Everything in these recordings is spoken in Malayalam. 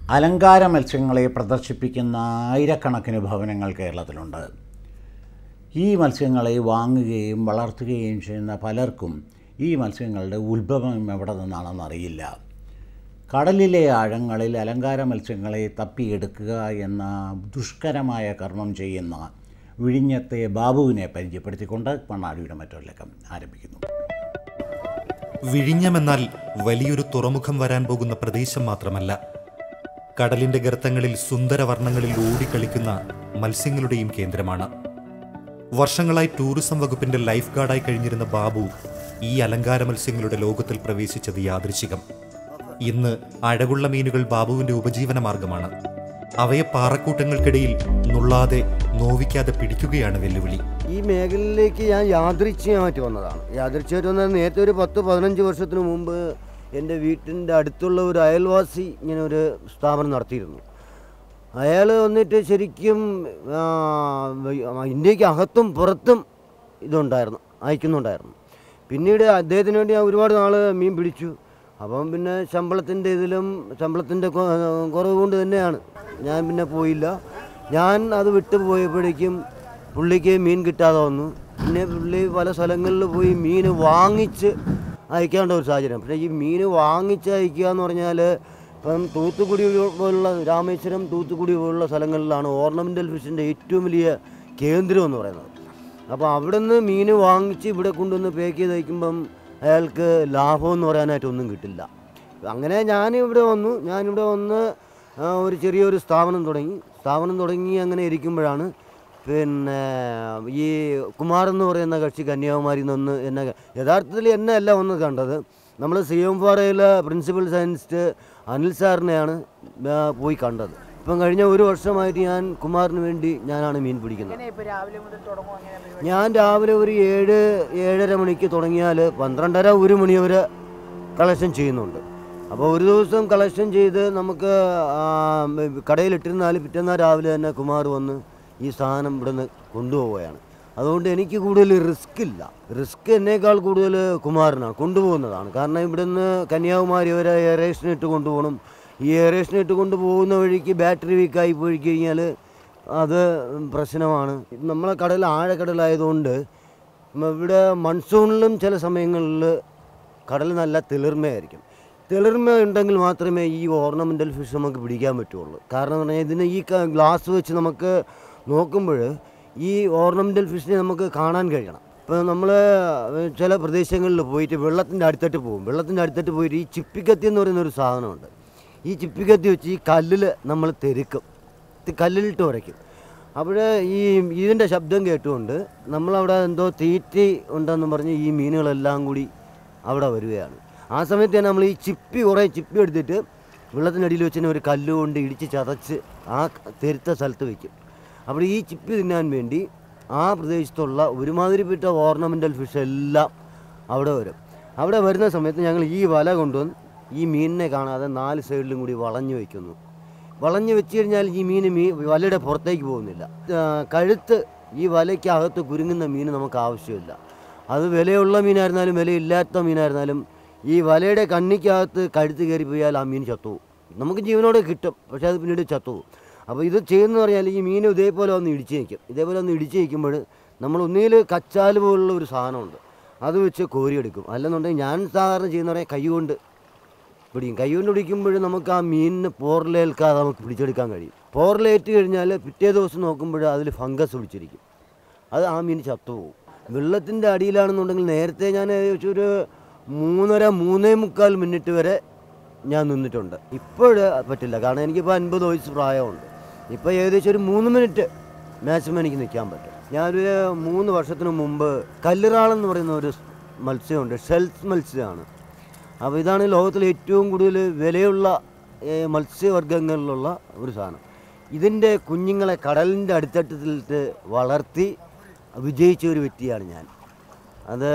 അലങ്കാര മത്സ്യങ്ങളെ പ്രദർശിപ്പിക്കുന്ന ആയിരക്കണക്കിന് ഭവനങ്ങൾ കേരളത്തിലുണ്ട് ഈ മത്സ്യങ്ങളെ വാങ്ങുകയും വളർത്തുകയും ചെയ്യുന്ന പലർക്കും ഈ മത്സ്യങ്ങളുടെ ഉത്ഭവം എവിടെ നിന്നാണെന്ന് അറിയില്ല കടലിലെ ആഴങ്ങളിൽ അലങ്കാര മത്സ്യങ്ങളെ തപ്പിയെടുക്കുക എന്ന ദുഷ്കരമായ കർമ്മം ചെയ്യുന്ന വിഴിഞ്ഞത്തെ ബാബുവിനെ പരിചയപ്പെടുത്തിക്കൊണ്ട് മണ്ണാടിയുടെ മറ്റൊരു ലക്കം ആരംഭിക്കുന്നു വിഴിഞ്ഞമെന്നാൽ വലിയൊരു തുറമുഖം വരാൻ പോകുന്ന പ്രദേശം മാത്രമല്ല കടലിന്റെ ഗർത്തങ്ങളിൽ സുന്ദരവർണ്ണങ്ങളിൽ ഓടിക്കളിക്കുന്ന മത്സ്യങ്ങളുടെയും കേന്ദ്രമാണ് വർഷങ്ങളായി ടൂറിസം വകുപ്പിന്റെ ലൈഫ് ഗാർഡായി കഴിഞ്ഞിരുന്ന ബാബു ഈ അലങ്കാര മത്സ്യങ്ങളുടെ ലോകത്തിൽ പ്രവേശിച്ചത് യാദൃശികം ഇന്ന് അഴകുള്ള മീനുകൾ ബാബുവിന്റെ ഉപജീവന മാർഗമാണ് അവയെ പാറക്കൂട്ടങ്ങൾക്കിടയിൽ നുള്ളാതെ നോവിക്കാതെ പിടിക്കുകയാണ് വെല്ലുവിളി ഈ മേഖലയിലേക്ക് ഞാൻ യാദൃച്ഛികമായിട്ട് വന്നതാണ് യാദൃച്ഛികമായിട്ട് വന്നത് നേരത്തെ ഒരു പത്ത് പതിനഞ്ച് വർഷത്തിന് മുമ്പ് എൻ്റെ വീട്ടിൻ്റെ അടുത്തുള്ള ഒരു അയൽവാസി ഇങ്ങനെ ഒരു സ്ഥാപനം നടത്തിയിരുന്നു അയാൾ വന്നിട്ട് ശരിക്കും ആ, ഇന്ത്യക്ക് അകത്തും പുറത്തും ഇതുണ്ടായിരുന്നു അയക്കുന്നുണ്ടായിരുന്നു പിന്നീട് അദ്ദേഹത്തിന് വേണ്ടി ഞാൻ ഒരുപാട് നാൾ മീൻ പിടിച്ചു അപ്പം പിന്നെ ശമ്പളത്തിൻ്റെ ഇതിലും ശമ്പളത്തിൻ്റെ കൊ- കുറവ് കൊണ്ട് തന്നെയാണ് ഞാൻ പിന്നെ പോയില്ല ഞാൻ അത് വിട്ടു പോയപ്പോഴേക്കും പുള്ളിക്ക് മീൻ കിട്ടാതെ വന്നു പിന്നെ പുള്ളി പല സ്ഥലങ്ങളിൽ പോയി മീൻ വാങ്ങിച്ച് അയക്കേണ്ട ഒരു സാഹചര്യം പക്ഷേ ഈ മീൻ വാങ്ങിച്ച് അയക്കുക എന്ന് പറഞ്ഞാൽ ഇപ്പം തൂത്തുക്കുടി പോലുള്ള രാമേശ്വരം തൂത്തുക്കുടി പോലുള്ള സ്ഥലങ്ങളിലാണ് ഓർണമെൻ്റൽ ഫിഷിൻ്റെ ഏറ്റവും വലിയ കേന്ദ്രം എന്ന് പറയുന്നത് അപ്പോൾ അവിടെ നിന്ന് മീൻ വാങ്ങിച്ച് ഇവിടെ കൊണ്ടുവന്ന് പാക്ക് ചെയ്ത് അയക്കുമ്പം അയാൾക്ക് ലാഭം എന്ന് പറയാനായിട്ട് ഒന്നും കിട്ടില്ല അങ്ങനെ ഞാൻ ഇവിടെ വന്നു ഞാനിവിടെ വന്ന് ആ, ഒരു ചെറിയൊരു സ്ഥാപനം തുടങ്ങി സ്ഥാപനം തുടങ്ങി അങ്ങനെ ഇരിക്കുമ്പോഴാണ് പിന്നെ ഈ കുമാർ എന്ന് പറയുന്ന കക്ഷി കന്യാകുമാരിയിൽ നിന്ന് എന്നെ യഥാർത്ഥത്തിൽ എന്നെ അല്ല ഒന്ന് കണ്ടത് നമ്മൾ സി എം ഫാറയിലെ പ്രിൻസിപ്പൽ സയൻസിസ്റ്റ് അനിൽ സാറിനെയാണ് ആ, പോയി കണ്ടത് ഇപ്പം കഴിഞ്ഞ ഒരു വർഷമായിട്ട് ഞാൻ കുമാറിന് വേണ്ടി ഞാനാണ് മീൻ പിടിക്കുന്നത് ഇപ്പൊ രാവിലെ മുതൽ തുടങ്ങും അങ്ങനെ പരിപാടി ഞാൻ രാവിലെ ഒരു ഏഴ് ഏഴര മണിക്ക് തുടങ്ങിയാൽ പന്ത്രണ്ടര ഒരു മണി വരെ കളക്ഷൻ ചെയ്യുന്നുണ്ട് അപ്പോൾ ഒരു ദിവസം കളക്ഷൻ ചെയ്ത് നമുക്ക് ആ, കടയിലിട്ടിരുന്നാൽ പിറ്റേന്നാ രാവിലെ തന്നെ കുമാർ വന്ന് ഈ സാധനം ഇവിടെ നിന്ന് കൊണ്ടുപോവുകയാണ് അതുകൊണ്ട് എനിക്ക് കൂടുതൽ റിസ്ക് ഇല്ല റിസ്ക് എന്നേക്കാൾ കൂടുതൽ കുമാരനാണ് കൊണ്ടുപോകുന്നതാണ് കാരണം ഇവിടുന്ന് കന്യാകുമാരി വരെ എയറേഷൻ ഇട്ട് കൊണ്ടുപോകണം ഈ എയറേഷൻ ഇട്ട് കൊണ്ടുപോകുന്ന വഴിക്ക് ബാറ്ററി വീക്കായി പോയി കഴിഞ്ഞാൽ അത് പ്രശ്നമാണ് നമ്മളെ കടൽ ആഴക്കടലായതുകൊണ്ട് മ- ഇവിടെ മൺസൂണിലും ചില സമയങ്ങളിൽ കടൽ നല്ല തെളിർമയായിരിക്കും തെളിർമ ഉണ്ടെങ്കിൽ മാത്രമേ ഈ ഓർണമെൻ്റൽ ഫിഷ് നമുക്ക് പിടിക്കാൻ പറ്റുള്ളൂ കാരണം എന്ന് പറഞ്ഞാൽ ഇതിന് ഈ ക- ഗ്ലാസ് വെച്ച് നമുക്ക് നോക്കുമ്പോൾ ഈ ഓർണമെൻ്റൽ ഫിഷിനെ നമുക്ക് കാണാൻ കഴിയണം ഇപ്പോൾ നമ്മൾ ചില പ്രദേശങ്ങളിൽ പോയിട്ട് വെള്ളത്തിൻ്റെ അടുത്തിട്ട് പോകും വെള്ളത്തിൻ്റെ അടുത്തിട്ട് പോയിട്ട് ഈ ചിപ്പിക്കത്തി എന്ന് പറയുന്ന ഒരു സാധനമുണ്ട് ഈ ചിപ്പിക്കത്തി വെച്ച് ഈ കല്ലിൽ നമ്മൾ തെരുക്കും ഇത് കല്ലിലിട്ട് ഉരയ്ക്കും അപ്പോൾ ഈ ഇതിൻ്റെ ശബ്ദം കേട്ടുകൊണ്ട് നമ്മളവിടെ എന്തോ തീറ്റി ഉണ്ടെന്ന് പറഞ്ഞ് ഈ മീനുകളെല്ലാം കൂടി അവിടെ വരികയാണ് ആ സമയത്ത് തന്നെ നമ്മൾ ഈ ചിപ്പി കുറേ ചിപ്പി എടുത്തിട്ട് വെള്ളത്തിനടിയിൽ വെച്ച് തന്നെ ഒരു കല്ല് കൊണ്ട് ഇടിച്ച് ചതച്ച് ആ തെരുത്ത സ്ഥലത്ത് വയ്ക്കും അപ്പോൾ ഈ ചിപ്പി തിന്നാൻ വേണ്ടി ആ പ്രദേശത്തുള്ള ഒരുമാതിരിപ്പെട്ട ഓർണമെൻ്റൽ ഫിഷ് എല്ലാം അവിടെ വരും അവിടെ വരുന്ന സമയത്ത് ഞങ്ങൾ ഈ വല കൊണ്ടുവന്ന് ഈ മീനിനെ കാണാതെ നാല് സൈഡിലും കൂടി വളഞ്ഞു വയ്ക്കുന്നു വളഞ്ഞു വെച്ച് കഴിഞ്ഞാൽ ഈ മീൻ മീ വലയുടെ പുറത്തേക്ക് പോകുന്നില്ല ആ, കഴുത്ത് ഈ വലയ്ക്കകത്ത് കുരുങ്ങുന്ന മീൻ നമുക്ക് ആവശ്യമില്ല അത് വിലയുള്ള മീനായിരുന്നാലും വിലയില്ലാത്ത മീനായിരുന്നാലും ഈ വലയുടെ കണ്ണിക്കകത്ത് കഴുത്ത് കയറി പോയാൽ ആ മീൻ ചത്തുപോകും നമുക്ക് ജീവനോടെ കിട്ടും പക്ഷേ അത് പിന്നീട് ചത്തുപോകും അപ്പോൾ ഇത് ചെയ്യുന്നത് പറഞ്ഞാൽ ഈ മീൻ ഇതേപോലെ ഒന്ന് ഇടിച്ച് നിൽക്കും ഇതേപോലെ ഒന്ന് ഇടിച്ച് നിൽക്കുമ്പോൾ നമ്മൾ ഒന്നിൽ കച്ചാൽ പോലുള്ള ഒരു സാധനമുണ്ട് അത് വെച്ച് കോരിയെടുക്കും അല്ലെന്നുണ്ടെങ്കിൽ ഞാൻ സാധാരണ ചെയ്യുന്ന പറയാൻ കൈ കൊണ്ട് പിടിക്കും കൈ കൊണ്ട് പിടിക്കുമ്പോൾ നമുക്ക് ആ മീനിന് പോറലേൽക്കാതെ നമുക്ക് പിടിച്ചെടുക്കാൻ കഴിയും പോറലേറ്റ് കഴിഞ്ഞാൽ പിറ്റേ ദിവസം നോക്കുമ്പോൾ അതിൽ ഫംഗസ് പിടിച്ചിരിക്കും അത് ആ മീൻ ചത്തുപോകും വെള്ളത്തിൻ്റെ അടിയിലാണെന്നുണ്ടെങ്കിൽ നേരത്തെ ഞാൻ ഏകദേശം ഒരു മൂന്നര മൂന്നേ മുക്കാൽ മിനിറ്റ് വരെ ഞാൻ നിന്നിട്ടുണ്ട് ഇപ്പോൾ പറ്റില്ല കാരണം എനിക്കിപ്പോൾ അൻപത് വയസ്സ് പ്രായമുണ്ട് ഇപ്പോൾ ഏകദേശം ഒരു മൂന്ന് മിനിറ്റ് മാക്സിമം എനിക്ക് നിൽക്കാൻ പറ്റും ഞാനൊരു മൂന്ന് വർഷത്തിന് മുമ്പ് കല്ലിറാളെന്ന് പറയുന്ന ഒരു മത്സ്യമുണ്ട് ഷെൽസ് മത്സ്യമാണ് അപ്പോൾ ഇതാണ് ലോകത്തിലെ ഏറ്റവും കൂടുതൽ വിലയുള്ള ഏ, മത്സ്യവർഗ്ഗങ്ങളിലുള്ള ഒരു സാധനം ഇതിൻ്റെ കുഞ്ഞുങ്ങളെ കടലിൻ്റെ അടിത്തട്ടത്തിലിട്ട് വളർത്തി വിജയിച്ച ഒരു വ്യക്തിയാണ് ഞാൻ അത്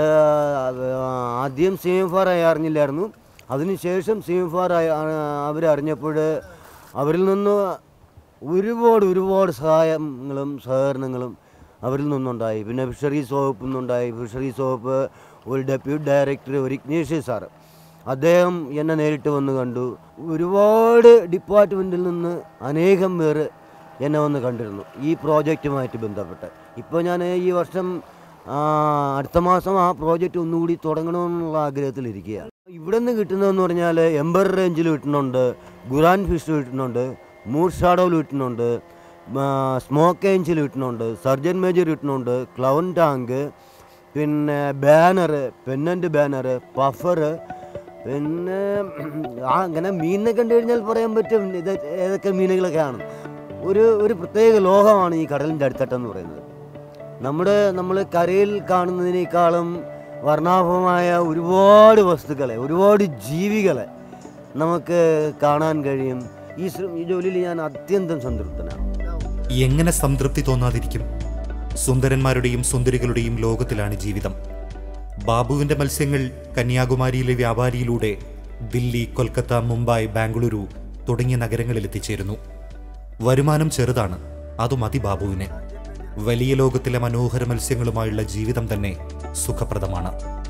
ആദ്യം സി എം ഫാർ അറിഞ്ഞില്ലായിരുന്നു അതിനുശേഷം സി എം ഫാർ അവരറിഞ്ഞപ്പോൾ അവരിൽ നിന്ന് ഒരുപാട് ഒരുപാട് സഹായങ്ങളും സഹകരണങ്ങളും അവരിൽ നിന്നുണ്ടായി പിന്നെ ഫിഷറീസ് വകുപ്പിൽ നിന്നുണ്ടായി ഫിഷറീസ് വകുപ്പ് ഒരു ഡെപ്യൂട്ടി ഡയറക്ടർ ഒരു ഇഗ്നേഷ്യസ് സാറ് അദ്ദേഹം എന്നെ നേരിട്ട് വന്ന് കണ്ടു ഒരുപാട് ഡിപ്പാർട്ട്മെൻറ്റിൽ നിന്ന് അനേകം പേർ എന്നെ വന്ന് കണ്ടിരുന്നു ഈ പ്രോജക്റ്റുമായിട്ട് ബന്ധപ്പെട്ട് ഇപ്പോൾ ഞാൻ ഈ വർഷം ആ, അടുത്ത മാസം ആ പ്രോജക്റ്റ് ഒന്നുകൂടി തുടങ്ങണമെന്നുള്ള ആഗ്രഹത്തിലിരിക്കുകയാണ് ഇവിടെ നിന്ന് കിട്ടുന്നതെന്ന് പറഞ്ഞാൽ എംബർ റേഞ്ചിൽ കിട്ടുന്നുണ്ട് ഗുറാൻ ഫിഷ് കിട്ടുന്നുണ്ട് മൂഡ് ഷാഡോയിൽ കിട്ടുന്നുണ്ട് സ്മോക്ക് ഏഞ്ചിൽ കിട്ടുന്നുണ്ട് സർജൻ മേജർ കിട്ടുന്നുണ്ട് ക്ലൗൺ ടാങ്ക് പിന്നെ ബാനർ പെന്നൻ്റ് ബാനർ പഫർ പിന്നെ ആ അങ്ങനെ മീനിനെ കണ്ടു കഴിഞ്ഞാൽ പറയാൻ പറ്റും ഇത് ഏതൊക്കെ മീനുകളൊക്കെയാണ് ഒരു ഒരു പ്രത്യേക ലോകമാണ് ഈ കടലിൻ്റെ അടിത്തട്ടെന്ന് പറയുന്നത് നമ്മുടെ നമ്മൾ കരയിൽ കാണുന്നതിനേക്കാളും വർണ്ണാഭമായ ഒരുപാട് വസ്തുക്കളെ ഒരുപാട് ജീവികളെ നമുക്ക് കാണാൻ കഴിയും ഈ ശ്ര- ഈ ജോലിയിൽ ഞാൻ അത്യന്തം സംതൃപ്തനാണ് എങ്ങനെ സംതൃപ്തി തോന്നാതിരിക്കും സുന്ദരന്മാരുടെയും സുന്ദരികളുടെയും ലോകത്തിലാണ് ജീവിതം ബാബുവിന്റെ മത്സ്യങ്ങൾ കന്യാകുമാരിയിലെ വ്യാപാരിയിലൂടെ ദില്ലി കൊൽക്കത്ത മുംബൈ ബാംഗ്ലൂരു തുടങ്ങിയ നഗരങ്ങളിൽ എത്തിച്ചേരുന്നു വരുമാനം ചെറുതാണ് അതും മതി ബാബുവിന് വലിയ ലോകത്തിലെ മനോഹര മത്സ്യങ്ങളുമായുള്ള ജീവിതം തന്നെ സുഖപ്രദമാണ്